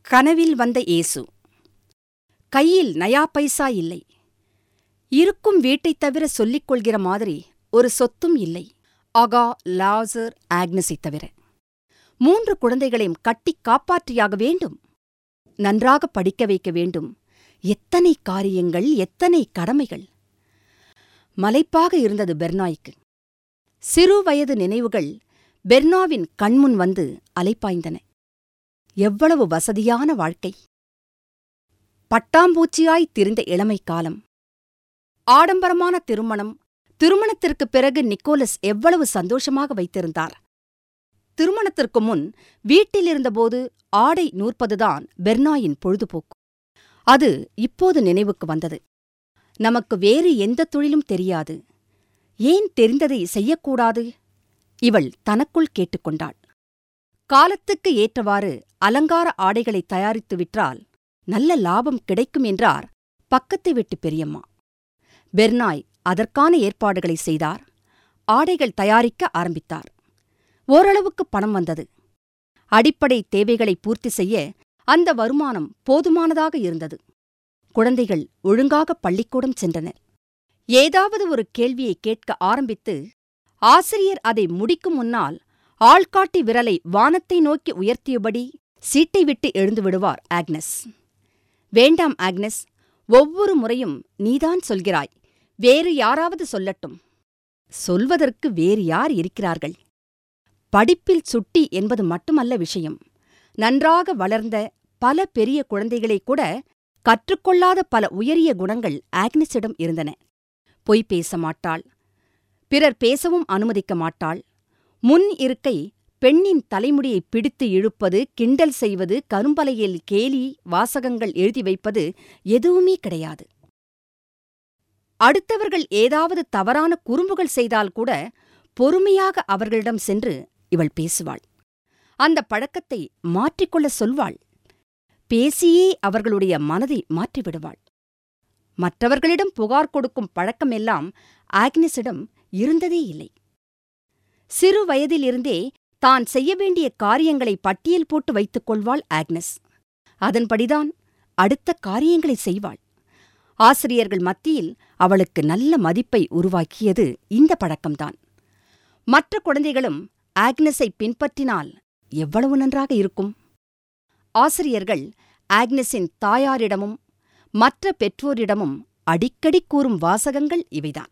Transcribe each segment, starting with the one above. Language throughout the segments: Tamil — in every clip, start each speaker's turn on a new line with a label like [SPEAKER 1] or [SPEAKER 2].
[SPEAKER 1] கனவில் வந்த இயேசு கையில் நயா பைசா இல்லை இருக்கும் வீட்டைத் தவிர சொல்லிக் கொள்கிற மாதிரி ஒரு சொத்தும் இல்லை அகா லாசர் ஆக்னஸைத் தவிர மூன்று குழந்தைகளையும் கட்டிக் காப்பாற்றியாக வேண்டும் நன்றாக படிக்க வைக்க வேண்டும் எத்தனை காரியங்கள் எத்தனை கடமைகள் மலைப்பாக இருந்தது பெர்னாய்க்கு சிறு வயது நினைவுகள் பெர்னாவின் கண்முன் வந்து அலைப்பாய்ந்தன எவ்வளவு வசதியான வாழ்க்கை பட்டாம்பூச்சியாய் திரிந்த இளமை காலம் ஆடம்பரமான திருமணம் திருமணத்திற்குப் பிறகு நிக்கோலஸ் எவ்வளவு சந்தோஷமாக வைத்திருந்தார் திருமணத்திற்கு முன் வீட்டில் இருந்தபோது ஆடை நூற்பதுதான் பெர்னாயின் பொழுதுபோக்கு அது இப்போது நினைவுக்கு வந்தது நமக்கு வேறு எந்த தொழிலும் தெரியாது ஏன் தெரிந்ததை செய்யக்கூடாது இவள் தனக்குள் கேட்டுக்கொண்டாள் காலத்துக்கு ஏற்றவாறு அலங்கார ஆடைகளை தயாரித்து விற்றால் நல்ல லாபம் கிடைக்கும் என்றார் பக்கத்து வீட்டு பெரியம்மா பெர்னாய் அதற்கான ஏற்பாடுகளை செய்தார் ஆடைகள் தயாரிக்க ஆரம்பித்தார் ஓரளவுக்கு பணம் வந்தது அடிப்படை தேவைகளை பூர்த்தி செய்ய அந்த வருமானம் போதுமானதாக இருந்தது குழந்தைகள் ஒழுங்காக பள்ளிக்கூடம் சென்றனர் ஏதாவது ஒரு கேள்வியை கேட்க ஆரம்பித்து ஆசிரியர் அதை முடிக்கும் முன்னால் ஆள்காட்டி விரலை வானத்தை நோக்கி உயர்த்தியபடி சீட்டை விட்டு எழுந்து விடுவார் ஆக்னஸ் வேண்டாம் ஆக்னஸ் ஒவ்வொரு முறையும் நீதான் சொல்கிறாய் வேறு யாராவது சொல்லட்டும் சொல்வதற்கு வேறு யார் இருக்கிறார்கள் படிப்பில் சுட்டி என்பது மட்டுமல்ல விஷயம் நன்றாக வளர்ந்த பல பெரிய குழந்தைகளே கூட கற்றுக்கொள்ளாத பல உயரிய குணங்கள் ஆக்னஸிடம் இருந்தன பொய் பேச மாட்டாள் பிறர் பேசவும் அனுமதிக்க மாட்டாள் முன் இருக்கை பெண்ணின் தலைமுடியை பிடித்து இழுப்பது கிண்டல் செய்வது கரும்பலையில் கேலி வாசகங்கள் எழுதி வைப்பது எதுவுமே கிடையாது அடுத்தவர்கள் ஏதாவது தவறான குறும்புகள் செய்தால் கூட பொறுமையாக அவர்களிடம் சென்று இவள் பேசுவாள் அந்த பழக்கத்தை மாற்றிக்கொள்ள சொல்வாள் பேசியே அவர்களுடைய மனதை மாற்றிவிடுவாள் மற்றவர்களிடம் புகார் கொடுக்கும் பழக்கமெல்லாம் ஆக்னஸிடம் இருந்ததே இல்லை சிறு வயதிலிருந்தே தான் செய்ய வேண்டிய காரியங்களை பட்டியல் போட்டு வைத்துக் கொள்வாள் ஆக்னஸ் அதன்படிதான் அடுத்த காரியங்களை செய்வாள் ஆசிரியர்கள் மத்தியில் அவளுக்கு நல்ல மதிப்பை உருவாக்கியது இந்த பழக்கம்தான் மற்ற குழந்தைகளும் ஆக்னஸை பின்பற்றினால் எவ்வளவு நன்றாக இருக்கும் ஆசிரியர்கள் ஆக்னஸின் தாயாரிடமும் மற்ற பெற்றோரிடமும் அடிக்கடி கூறும் வாசகங்கள் இவைதான்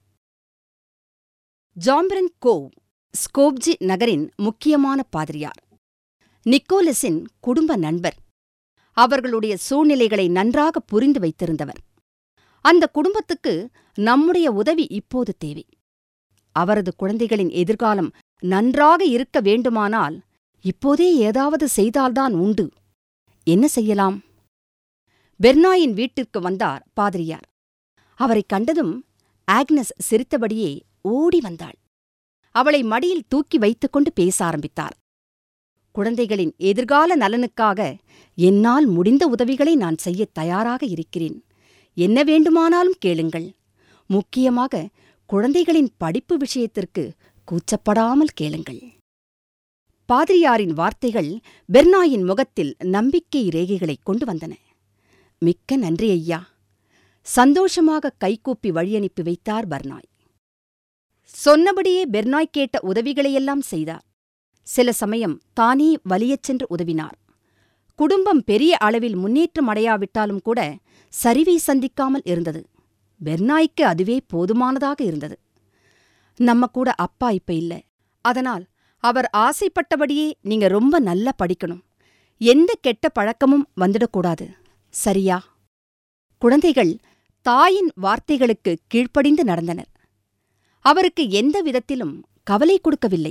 [SPEAKER 1] ஜாம்பிரன் கோவ் ஸ்கோப்ஜி நகரின் முக்கியமான பாதிரியார் நிக்கோலஸின் குடும்ப நண்பர் அவர்களுடைய சூழ்நிலைகளை நன்றாக புரிந்து வைத்திருந்தவர் அந்த குடும்பத்துக்கு நம்முடைய உதவி இப்போது தேவை அவரது குழந்தைகளின் எதிர்காலம் நன்றாக இருக்க வேண்டுமானால் இப்போதே ஏதாவது செய்தால்தான் உண்டு என்ன செய்யலாம் பெர்னாயின் வீட்டிற்கு வந்தார் பாதிரியார் அவரைக் கண்டதும் ஆக்னஸ் சிரித்தபடியே ஓடி வந்தாள் அவளை மடியில் தூக்கி வைத்துக்கொண்டு பேச ஆரம்பித்தார் குழந்தைகளின் எதிர்கால நலனுக்காக என்னால் முடிந்த உதவிகளை நான் செய்யத் தயாராக இருக்கிறேன் என்ன வேண்டுமானாலும் கேளுங்கள் முக்கியமாக குழந்தைகளின் படிப்பு விஷயத்திற்கு கூச்சப்படாமல் கேளுங்கள் பாதிரியாரின் வார்த்தைகள் பெர்னாயின் முகத்தில் நம்பிக்கை ரேகைகளைக் கொண்டு வந்தன மிக்க நன்றி ஐயா சந்தோஷமாக கைகூப்பி வழியனுப்பி வைத்தார் பர்னாய் சொன்னபடியே பெர்னாய் கேட்ட உதவிகளையெல்லாம் செய்தார் சில சமயம் தானே வலியச் சென்று உதவினார் குடும்பம் பெரிய அளவில் முன்னேற்றம் அடையாவிட்டாலும் கூட சரிவை சந்திக்காமல் இருந்தது பெர்னாய்க்கு அதுவே போதுமானதாக இருந்தது நம்ம கூட அப்பா இப்ப இல்ல அதனால் அவர் ஆசைப்பட்டபடியே நீங்க ரொம்ப நல்லா படிக்கணும் எந்த கெட்ட பழக்கமும் வந்துடக்கூடாது சரியா குழந்தைகள் தாயின் வார்த்தைகளுக்கு கீழ்ப்படிந்து நடந்தனர் அவருக்கு எந்த விதத்திலும் கவலை கொடுக்கவில்லை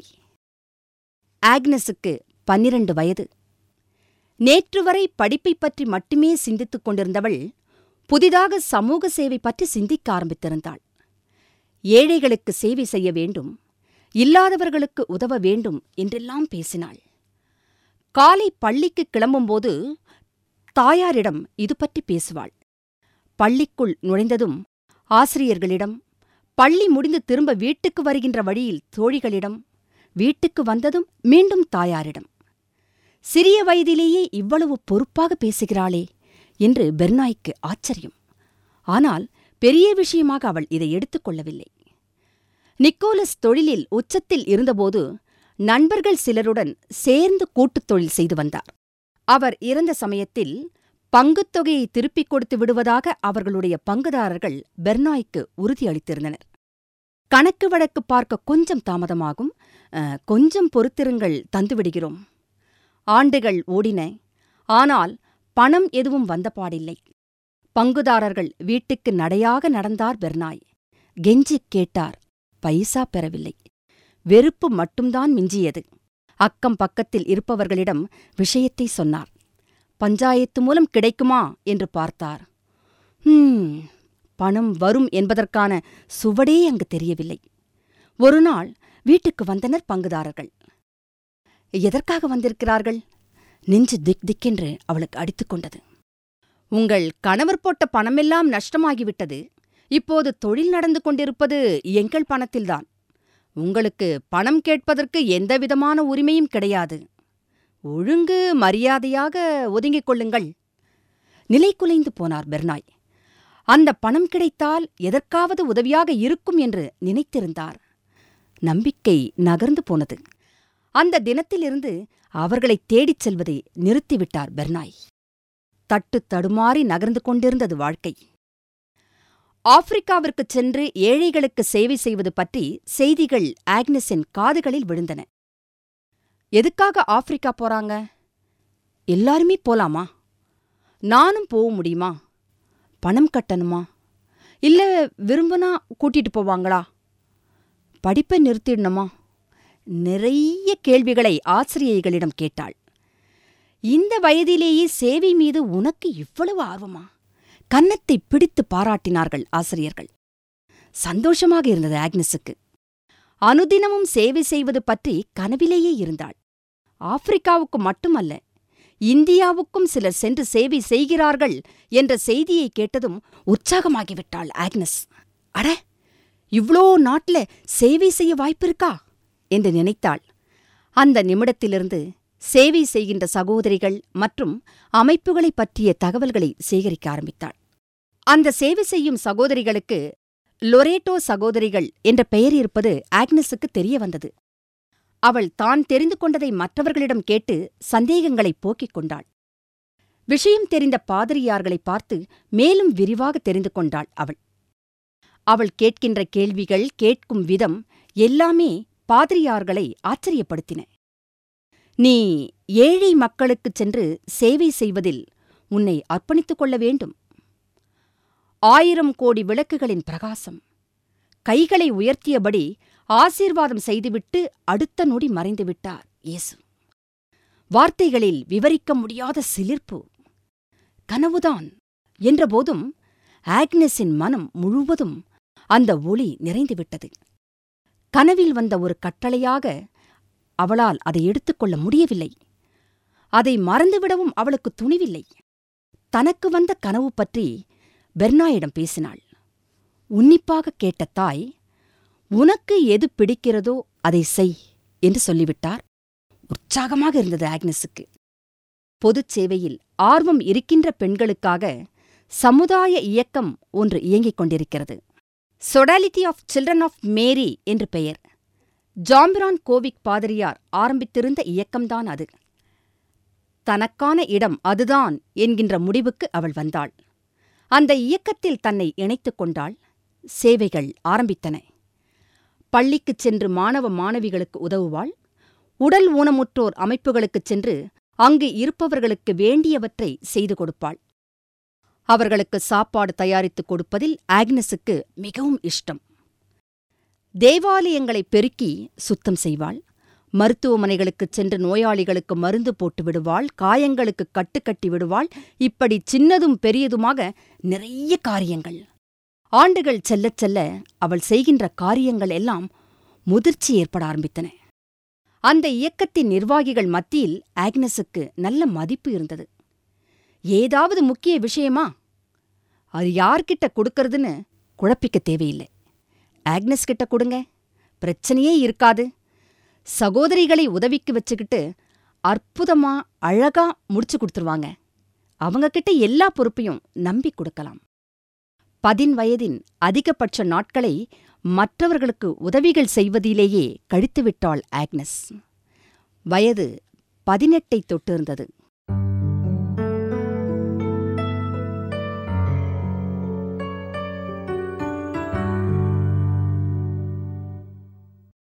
[SPEAKER 1] ஆக்னஸுக்கு பன்னிரண்டு வயது நேற்று வரை படிப்பைப் பற்றி மட்டுமே சிந்தித்துக் கொண்டிருந்தவள் புதிதாக சமூக சேவை பற்றி சிந்திக்க ஆரம்பித்திருந்தாள் ஏழைகளுக்கு சேவை செய்ய வேண்டும் இல்லாதவர்களுக்கு உதவ வேண்டும் என்றெல்லாம் பேசினாள் காலை பள்ளிக்கு கிளம்பும்போது தாயாரிடம் இது பற்றி பேசுவாள் பள்ளிக்குள் நுழைந்ததும் ஆசிரியர்களிடம் பள்ளி முடிந்து திரும்ப வீட்டுக்கு வருகின்ற வழியில் தோழிகளிடம் வீட்டுக்கு வந்ததும் மீண்டும் தாயாரிடம் சிறிய வயதிலேயே இவ்வளவு பொறுப்பாக பேசுகிறாளே என்று பெர்னாய்க்கு ஆச்சரியம் ஆனால் பெரிய விஷயமாக அவள் இதை எடுத்துக்கொள்ளவில்லை நிக்கோலஸ் தொழிலில் உச்சத்தில் இருந்தபோது நண்பர்கள் சிலருடன் சேர்ந்து கூட்டுத் தொழில் செய்து வந்தார் அவர் இறந்த சமயத்தில் பங்குத் தொகையை திருப்பிக் கொடுத்து விடுவதாக அவர்களுடைய பங்குதாரர்கள் பெர்னாய்க்கு உறுதியளித்திருந்தனர் கணக்கு வழக்கு பார்க்க கொஞ்சம் தாமதமாகும் அஹ், கொஞ்சம் பொறுத்திருங்கள் தந்துவிடுகிறோம் ஆண்டுகள் ஓடின ஆனால் பணம் எதுவும் வந்தபாடில்லை பங்குதாரர்கள் வீட்டுக்கு நடையாக நடந்தார் பெர்னாய் கெஞ்சிக் கேட்டார் பைசா பெறவில்லை வெறுப்பு மட்டும்தான் மிஞ்சியது அக்கம் பக்கத்தில் இருப்பவர்களிடம் விஷயத்தை சொன்னார் பஞ்சாயத்து மூலம் கிடைக்குமா என்று பார்த்தார் ஹம் பணம் வரும் என்பதற்கான சுவடே அங்கு தெரியவில்லை ஒரு நாள் வீட்டுக்கு வந்தனர் பங்குதாரர்கள் எதற்காக வந்திருக்கிறார்கள் நெஞ்சு திக் திக்கென்று அவளுக்கு அடித்துக் கொண்டது உங்கள் கணவர் போட்ட பணமெல்லாம் நஷ்டமாகிவிட்டது இப்போது தொழில் நடந்து கொண்டிருப்பது எங்கள் பணத்தில்தான் உங்களுக்கு பணம் கேட்பதற்கு எந்தவிதமான உரிமையும் கிடையாது ஒழுங்கு மரியாதையாக ஒதுங்கிக் கொள்ளுங்கள் நிலை குலைந்து போனார் பெர்னாய் அந்த பணம் கிடைத்தால் எதற்காவது உதவியாக இருக்கும் என்று நினைத்திருந்தார் நம்பிக்கை நகர்ந்து போனது அந்த தினத்திலிருந்து அவர்களைத் தேடிச் செல்வதை நிறுத்திவிட்டார் பெர்னாய் தட்டு தடுமாறி நகர்ந்து கொண்டிருந்தது வாழ்க்கை ஆப்பிரிக்காவிற்குச் சென்று ஏழைகளுக்கு சேவை செய்வது பற்றி செய்திகள் ஆக்னஸின் காதுகளில் விழுந்தன எதுக்காக ஆப்பிரிக்கா போறாங்க எல்லாருமே போலாமா நானும் போக முடியுமா பணம் கட்டணுமா இல்ல விரும்புனா கூட்டிட்டு போவாங்களா படிப்பை நிறுத்திடணுமா நிறைய கேள்விகளை ஆசிரியைகளிடம் கேட்டாள் இந்த வயதிலேயே சேவை மீது உனக்கு இவ்வளவு ஆர்வமா கன்னத்தை பிடித்து பாராட்டினார்கள் ஆசிரியர்கள் சந்தோஷமாக இருந்தது ஆக்னஸுக்கு அனுதினமும் சேவை செய்வது பற்றி கனவிலேயே இருந்தாள் ஆப்பிரிக்காவுக்கு மட்டுமல்ல இந்தியாவுக்கும் சிலர் சென்று சேவை செய்கிறார்கள் என்ற செய்தியை கேட்டதும் உற்சாகமாகிவிட்டாள் ஆக்னஸ் அட இவ்ளோ நாட்ல சேவை செய்ய வாய்ப்பிருக்கா என்று நினைத்தாள் அந்த நிமிடத்திலிருந்து சேவை செய்கின்ற சகோதரிகள் மற்றும் அமைப்புகளைப் பற்றிய தகவல்களை சேகரிக்க ஆரம்பித்தாள் அந்த சேவை செய்யும் சகோதரிகளுக்கு லொரேட்டோ சகோதரிகள் என்ற பெயர் இருப்பது ஆக்னஸுக்கு தெரிய வந்தது அவள் தான் தெரிந்து கொண்டதை மற்றவர்களிடம் கேட்டு சந்தேகங்களைப் போக்கிக் கொண்டாள் விஷயம் தெரிந்த பாதிரியார்களை பார்த்து மேலும் விரிவாக தெரிந்து கொண்டாள் அவள் அவள் கேட்கின்ற கேள்விகள் கேட்கும் விதம் எல்லாமே பாதிரியார்களை ஆச்சரியப்படுத்தின நீ ஏழை மக்களுக்குச் சென்று சேவை செய்வதில் உன்னை அர்ப்பணித்துக் கொள்ள வேண்டும் ஆயிரம் கோடி விளக்குகளின் பிரகாசம் கைகளை உயர்த்தியபடி ஆசீர்வாதம் செய்துவிட்டு அடுத்த நொடி மறைந்து விட்டார் இயேசு வார்த்தைகளில் விவரிக்க முடியாத சிலிர்ப்பு கனவுதான் என்றபோதும் ஆக்னஸின் மனம் முழுவதும் அந்த ஒளி நிறைந்துவிட்டது கனவில் வந்த ஒரு கட்டளையாக அவளால் அதை எடுத்துக்கொள்ள முடியவில்லை அதை மறந்துவிடவும் அவளுக்கு துணிவில்லை தனக்கு வந்த கனவு பற்றி பெர்னாயிடம் பேசினாள் உன்னிப்பாக கேட்ட தாய் உனக்கு எது பிடிக்கிறதோ அதை செய் என்று சொல்லிவிட்டார் உற்சாகமாக இருந்தது ஆக்னஸுக்கு பொதுச் சேவையில் ஆர்வம் இருக்கின்ற பெண்களுக்காக சமுதாய இயக்கம் ஒன்று இயங்கிக் கொண்டிருக்கிறது sodality of children of Mary என்று பெயர் ஜாம்பிரான் கோவிக் பாதிரியார் ஆரம்பித்திருந்த இயக்கம்தான் அது தனக்கான இடம் அதுதான் என்கின்ற முடிவுக்கு அவள் வந்தாள் அந்த இயக்கத்தில் தன்னை இணைத்துக் கொண்டாள் சேவைகள் ஆரம்பித்தன பள்ளிக்குச் சென்று மாணவ மாணவிகளுக்கு உதவுவாள் உடல் ஊனமுற்றோர் அமைப்புகளுக்குச் சென்று அங்கு இருப்பவர்களுக்கு வேண்டியவற்றை செய்து கொடுப்பாள் அவர்களுக்கு சாப்பாடு தயாரித்துக் கொடுப்பதில் ஆக்னஸுக்கு மிகவும் இஷ்டம் தேவாலயங்களை பெருக்கி சுத்தம் செய்வாள் மருத்துவமனைகளுக்குச் சென்று நோயாளிகளுக்கு மருந்து போட்டு விடுவாள் காயங்களுக்கு கட்டுக்கட்டி விடுவாள் இப்படி சின்னதும் பெரியதுமாக நிறைய காரியங்கள் ஆண்டுகள் செல்லச் செல்ல அவள் செய்கின்ற காரியங்கள் எல்லாம் முதிர்ச்சி ஏற்பட ஆரம்பித்தன அந்த இயக்கத்தின் நிர்வாகிகள் மத்தியில் ஆக்னஸுக்கு நல்ல மதிப்பு இருந்தது ஏதாவது முக்கிய விஷயமா அது யார்கிட்ட கொடுக்கறதுன்னு குழப்பிக்க தேவையில்லை ஆக்னஸ் கிட்ட கொடுங்க பிரச்சனையே இருக்காது சகோதரிகளை உதவிக்கு வச்சுக்கிட்டு அற்புதமா அழகா முடிச்சு கொடுத்துருவாங்க அவங்க கிட்ட எல்லா பொறுப்பையும் நம்பி கொடுக்கலாம் பதின் வயதின் அதிகபட்ச நாட்களை மற்றவர்களுக்கு உதவிகள் செய்வதிலேயே கழித்துவிட்டாள் ஆக்னஸ் வயது பதினெட்டை தொட்டிருந்தது